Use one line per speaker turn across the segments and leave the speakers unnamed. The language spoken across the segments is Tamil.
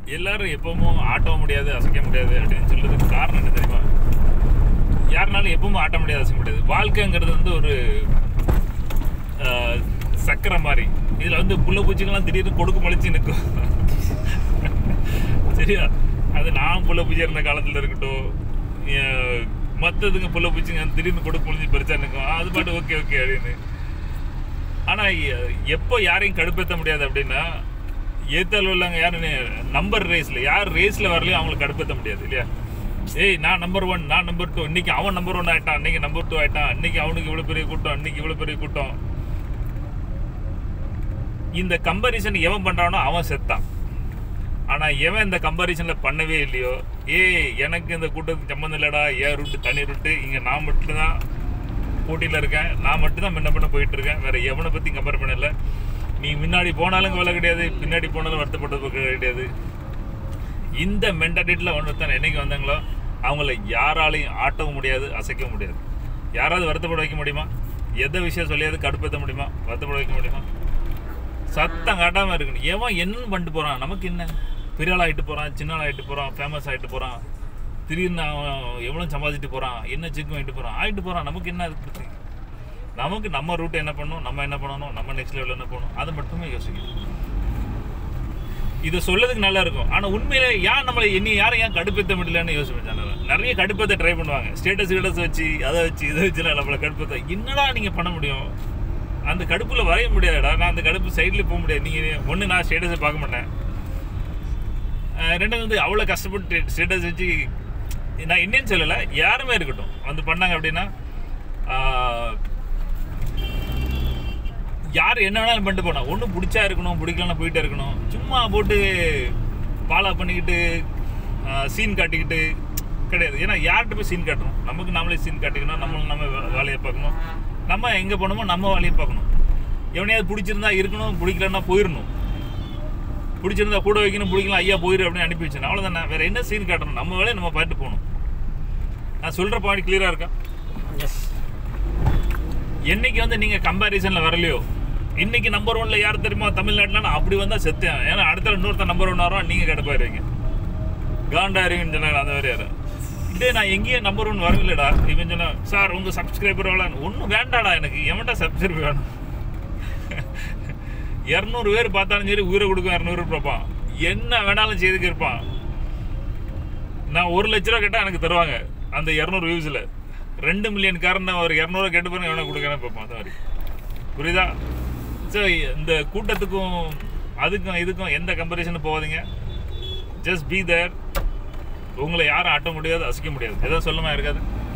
எல்லாரும் எப்பவும் ஆட்ட முடியாது அசைக்க முடியாது அப்படின்னு சொல்றதுக்கு காரணம் என்ன தெரியுமா யாருனாலும் எப்பவும் ஆட்ட முடியாது அசைக்க முடியாது வாழ்க்கைங்கிறது வந்து ஒரு ஆஹ், சக்கரை மாதிரி இதில் வந்து புள்ள பூச்சிங்கெல்லாம் திடீர்னு கொடுக்கு முளைச்சி நிற்கும் சரியா அது நான் புள்ள பூச்சி இருந்த காலத்தில் இருக்கட்டும் ஏன் மற்றதுங்க புள்ள பூச்சிங்க திடீர்னு கொடுக்கு முளைச்சி பெருசா நிற்கும் அது பாட்டு ஓகே ஓகே அப்படின்னு ஆனால் எப்போ யாரையும் கடுப்பேற்ற முடியாது அப்படின்னா ஏத்தல் உள்ளவங்க யாருன்னு நம்பர் ரேஸில் யார் ரேஸில் வரலையும் அவங்களுக்கு கடுப்பேற்ற முடியாது இல்லையா ஏய் நான் நம்பர் ஒன் நான் நம்பர் டூ இன்னைக்கு அவன் நம்பர் ஒன் ஆயிட்டான் இன்னைக்கு நம்பர் டூ ஆயிட்டான் இன்னைக்கு அவனுக்கு இவ்வளோ பெரிய கூட்டம் இன்னைக்கு இவ்வளோ பெரிய கூட்டம் இந்த கம்பேரிசன் எவன் பண்றானோ அவன் செத்தான் ஆனா எவன் இந்த கம்பேரிசன்ல பண்ணவே இல்லையோ ஏய் எனக்கு இந்த கூட்டத்துக்கு சம்மந்தம் இல்லடா ஏன் ரூட்டு தனி ரூட்டு இங்க நான் மட்டும்தான் போட்டியில இருக்கேன் நான் மட்டும்தான் முன்ன பண்ண போயிட்டு இருக்கேன் வேற எவனை பத்தி கம்பேர் பண்ணல நீ முன்னாடி போனாலும் கவலை கிடையாது பின்னாடி போனாலும் வருத்தப்பட்டது கிடையாது இந்த மென்டாலிட்டியில் ஒருத்தன் என்னைக்கு வந்தாங்களோ அவங்கள யாராலையும் ஆட்டவும் முடியாது அசைக்கவும் முடியாது யாராவது வருத்தப்பட வைக்க முடியுமா எந்த விஷயம் சொல்லியாவது கடுப்பேற்ற முடியுமா வருத்தப்பட வைக்க முடியுமா சத்தம் காட்டாம இருக்கணும் எவன் என்னன்னு பண்ணிட்டு போறான் நமக்கு என்ன பெரிய ஆள் ஆகிட்டு போறான் சின்ன ஆள் ஆகிட்டு போறான் ஃபேமஸ் ஆகிட்டு போறான் திடீர்னு அவன் எவ்வளோ சம்பாதிச்சுட்டு போறான் என்ன செக் வாங்கிட்டு போறான் ஆகிட்டு போறான் நமக்கு என்ன அது பற்றி நமக்கு நம்ம ரூட் என்ன பண்ணணும் நம்ம என்ன பண்ணணும் நம்ம நெக்ஸ்ட் லெவலில் என்ன பண்ணணும் அதை மட்டுமே யோசிக்கணும் இதை சொல்லதுக்கு நல்லா இருக்கும் ஆனா உண்மையிலே ஏன் நம்மளை இனி யாரும் ஏன் கடுப்பேற்ற முடியலன்னு யோசிப்பேன் சேனல்ல. நிறைய கடுப்பேற்ற ட்ரை பண்ணுவாங்க ஸ்டேட்டஸ் ஸ்டேட்டஸ் வச்சு அதை வச்சு இதை வச்சு நம்மளை கடுப்பேற்ற என்னடா நீங்க பண்ண முடியும் அந்த கடுப்புல வரைய முடியாதுடா நான் அந்த கடுப்பு சைடில் போக முடியாது நீங்க ஒண்ணு நான் ஸ்டேட்டஸை பார்க்க மாட்டேன் அஹ் ரெண்டாவது வந்து அவ்வளோ கஷ்டப்பட்டு ஸ்டேட்டஸ் வச்சு நான் இன்னும் சொல்லலை யாருமே இருக்கட்டும் வந்து பண்ணாங்க அப்படின்னா ஆஹ், யார் என்ன வேணாலும் பண்ணிட்டு போனா ஒன்றும் பிடிச்சா இருக்கணும் பிடிக்கலன்னா போயிட்டே இருக்கணும் சும்மா போட்டு ஃபாலோ பண்ணிக்கிட்டு சீன் காட்டிக்கிட்டு கிடையாது ஏன்னா யார்கிட்ட போய் சீன் காட்டணும் நமக்கு நாமளே சீன் காட்டிக்கணும் நம்மளும் நம்ம வே- வேலையை பார்க்கணும் நம்ம எங்கே போகணுமோ நம்ம வேலையை பார்க்கணும் எவனையாவது பிடிச்சிருந்தா இருக்கணும் பிடிக்கலன்னா போயிடணும் பிடிச்சிருந்தா கூட வைக்கணும் பிடிக்கலாம் ஐயா போயிரு அப்படின்னு அனுப்பி வச்சேன் அவ்வளோதானே வேற என்ன சீன் காட்டணும் நம்ம வேலையை நம்ம பார்த்து போகணும் நான் சொல்கிற பாயிண்ட் கிளியராக இருக்கா
எஸ்
என்னைக்கு வந்து நீங்க கம்பாரிசன்ல வரலையோ இன்னைக்கு நம்பர் ஒன்ல யார் தெரியுமா தமிழ்நாட்டுல நான் அப்படி வந்தா செத்தேன் ஏன்னா அடுத்த இன்னொருத்த நம்பர் ஒன் வரும் நீங்க கிடப்பாருவீங்க காண்டாருங்கன்னு சொன்னாங்க அந்த மாதிரி யாரும் இதே நான் எங்கேயும் நம்பர் ஒன் வரலடா இவன் சொன்னா சார் உங்க சப்ஸ்கிரைபர் எவ்வளோ ஒன்றும் வேண்டாடா எனக்கு எவன்டா சப்ஸ்கிரைபர் வேணும் இரநூறு பேர் பார்த்தாலும் சரி உயிரை கொடுக்கும் இரநூறு பார்ப்பான் என்ன வேணாலும் செய்துக்கு இருப்பான் நான் ஒரு லட்ச ரூபா கேட்டால் எனக்கு தருவாங்க அந்த இரநூறு வியூஸில் ரெண்டு மில்லியன் காரன் ஒரு இரநூறுவா கேட்டு பாருங்க எவனை கொடுக்கணும் பார்ப்பான் அந்த மாதிரி புரியுதா ஸோ இந்த கூட்டத்துக்கும் அதுக்கும் இதுக்கும் எந்த கம்பேரிசனும் போகாதீங்க ஜஸ்ட் பி தேர் உங்களை யாரும் ஆட்ட முடியாது அசைக்க முடியாது எதாவது சொல்லுமா இருக்காது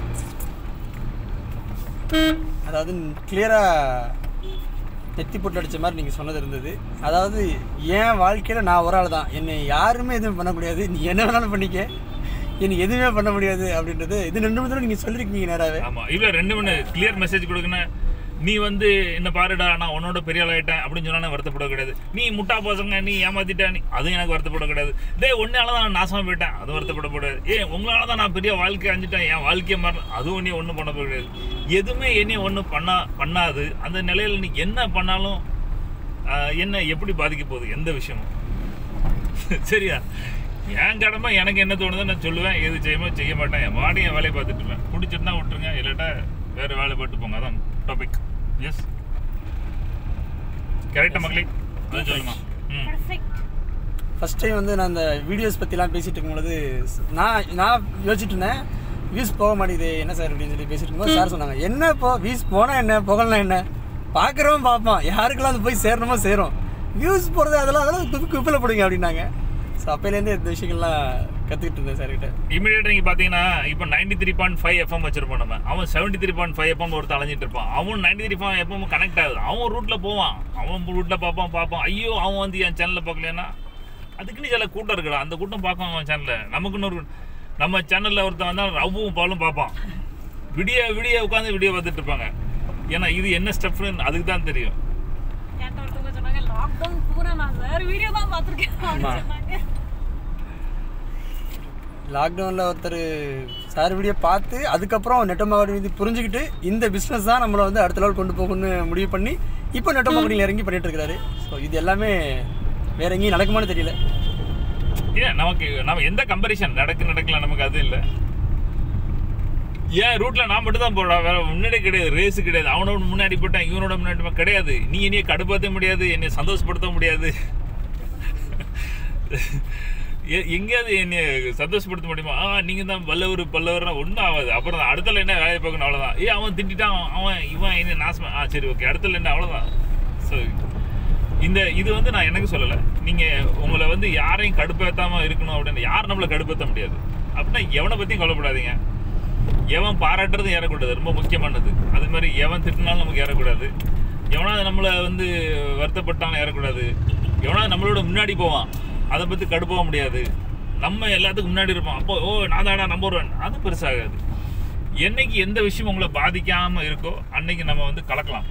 அதாவது கிளியராக நெத்தி போட்டு அடிச்ச மாதிரி நீங்கள் சொன்னது இருந்தது அதாவது என் வாழ்க்கையில் நான் ஒரு ஆள் தான் என்னை யாருமே எதுவும் பண்ண முடியாது நீ என்ன வேணாலும் பண்ணிக்க எனக்கு எதுவுமே பண்ண முடியாது அப்படின்றது இது ரெண்டு மூணு தடவை நீங்கள் சொல்லியிருக்கீங்க நேராகவே
ஆமா இல்ல ரெண்டு மணி கிளியர் மெசேஜ் கொடுக்கணும் நீ வந்து என்ன பாருடா நான் உன்னோட பெரிய ஆள் ஆயிட்டேன் அப்படின்னு சொன்னா வருத்தப்பட கிடையாது நீ முட்டா பசங்க நீ ஏமாத்திட்ட நீ அதுவும் எனக்கு வருத்தப்பட கிடையாது டேய் ஒன்னால தான் நான் நாசமா போயிட்டேன் அதுவும் வருத்தப்பட கூடாது ஏ உங்களால தான் நான் பெரிய வாழ்க்கை அஞ்சிட்டேன் என் வாழ்க்கையை மாற அதுவும் நீ ஒன்றும் பண்ண போக கிடையாது எதுவுமே என்னையும் ஒன்றும் பண்ணா பண்ணாது அந்த நிலையில நீ என்ன பண்ணாலும் ஆஹ், என்ன எப்படி பாதிக்க போகுது எந்த விஷயமும் சரியா என் கடமை எனக்கு என்ன தோணுதோ நான் சொல்லுவேன் எது செய்யுமோ செய்ய மாட்டேன் என் மாடி என் வேலையை பார்த்துட்டு இருப்பேன் பிடிச்சிருந்தா விட்டுருங்க இல்லாட்டா வேற வேலை பார்த்து போங்க அதான் டாபிக் எஸ் கரெக்டா மக்களே அது சொல்லுமா ம்
Perfect.
ஃபஸ்ட் டைம் வந்து நான் அந்த வீடியோஸ் பற்றிலாம் பேசிகிட்டு இருக்கும்பொழுது நான் நான் யோசிச்சுட்டு இருந்தேன் வியூஸ் போக மாட்டேங்குது என்ன சார் அப்படின்னு சொல்லி பேசிட்டு இருக்கும்போது சார் சொன்னாங்க என்ன இப்போ வியூஸ் போனால் என்ன புகழ்னா என்ன பார்க்குறவன் பார்ப்பான் யாருக்கெல்லாம் அது போய் சேரணுமோ சேரும் வியூஸ் போகிறது அதெல்லாம் அதெல்லாம் குப்பி குப்பில் போடுங்க அப்படின்னாங்க ஸோ அப்போலேருந்து இந்த விஷயங்கள்லாம் கற்றுக்கிட்டு இருந்தேன் சார்கிட்ட
இமீடியட் நீங்க பாத்தீங்கன்னா இப்போ ninety three point five FM வச்சிருப்போம் நம்ம அவன் seventy three point five FM ஒருத்தர் அலைஞ்சிட்டு இருப்பான் அவன் ninety three point FM connect ஆகுது அவன் ரூட்ல போவான் அவன் ரூட்ல பார்ப்பான் பார்ப்பான் ஐயோ அவன் வந்து என் சேனல்ல பார்க்கலன்னா அதுக்குன்னு சில கூட்டம் இருக்குடா அந்த கூட்டம் பார்ப்பான் அவன் சேனல்ல நமக்குன்னு ஒரு நம்ம சேனல்ல ஒருத்தன் வந்தா ரவ்வும் பாலும் பார்ப்பான் விடிய விடிய உட்காந்து வீடியோ பார்த்துட்டு இருப்பாங்க ஏன்னா இது என்ன ஸ்டெப்னு அதுக்கு தான் தெரியும்
என்கிட்ட ஒருத்தவங்க சொன்னாங்க லாக்டவுன் பூரா நான் சார் வீடியோ தான் பார்த்துருக்கேன் அப்படின்னு
ஆமா.
சொன்னாங்க
லாக்டவுனில் ஒருத்தர் சார் வீடியோ பார்த்து அதுக்கப்புறம் நெட்டோ மார்க்கெட்டிங் இது புரிஞ்சுக்கிட்டு இந்த பிஸ்னஸ் தான் நம்மளை வந்து அடுத்த லெவல் கொண்டு போகணும்னு முடிவு பண்ணி இப்போ நெட்டோ மார்க்கெட்டிங் இறங்கி பண்ணிட்டு இருக்காரு ஸோ இது எல்லாமே வேற எங்கேயும் நடக்குமான்னு தெரியல
ஏன் நமக்கு நம்ம எந்த கம்பரிஷன் நடக்கு நடக்கல நமக்கு அது இல்லை ஏன் ரூட்ல நான் மட்டும் தான் போடா வேற முன்னாடி கிடையாது ரேஸ் கிடையாது அவனோட முன்னாடி போட்டேன் இவனோட முன்னாடி போட்டேன். கிடையாது நீ என்னைய கடுப்பாத்த முடியாது என்னை சந்தோஷப்படுத்த முடியாது எ- எங்கேயாவது என்னை சந்தோஷப்படுத்த முடியுமா ஆ நீங்க தான் வல்லவர் பல்லவர்னா ஒன்றும் ஆகாது அப்புறம் தான் அடுத்தல என்ன வேலையை பார்க்கணும் அவ்வளோதான் ஏ அவன் திட்டிட்டான் அவன் இவன் என்ன நாசமா ஆ சரி ஓகே அடுத்தல என்ன அவ்வளோதான் ஸோ இந்த இது வந்து நான் எனக்கு சொல்லலை நீங்கள் உங்களை வந்து யாரையும் கடுப்பேத்தாம இருக்கணும் அப்படின்னு யார் நம்மளை கடுப்பேற்ற முடியாது அப்படின்னா எவனை பற்றியும் கவலைப்படாதீங்க எவன் பாராட்டுறது ஏறக்கூடாது ரொம்ப முக்கியமானது அது மாதிரி எவன் திட்டினாலும் நமக்கு ஏறக்கூடாது எவனாவது நம்மளை வந்து வருத்தப்பட்டாலும் ஏறக்கூடாது எவனாவது நம்மளோட முன்னாடி போவான் அதை பற்றி கடுப்போக முடியாது நம்ம எல்லாத்துக்கும் முன்னாடி இருப்போம் அப்போ ஓ நான் தாடா நம்பர் ஒன் அது பெருசாகாது என்னைக்கு எந்த விஷயம் உங்களை பாதிக்காமல் இருக்கோ அன்னைக்கு நம்ம வந்து கலக்கலாம்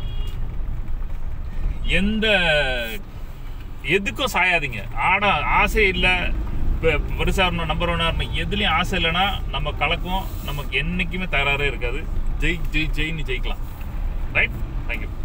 எந்த எதுக்கும் சாயாதீங்க ஆட ஆசை இல்லை இப்போ பெருசாக இருக்கணும் நம்பர் ஒன்னாக இருக்கணும் எதுலேயும் ஆசை இல்லைன்னா நம்ம கலக்கும் நமக்கு என்றைக்குமே தகராறே இருக்காது ஜெய் ஜெய் ஜெயின்னு ஜெயிக்கலாம் ரைட் தேங்க்யூ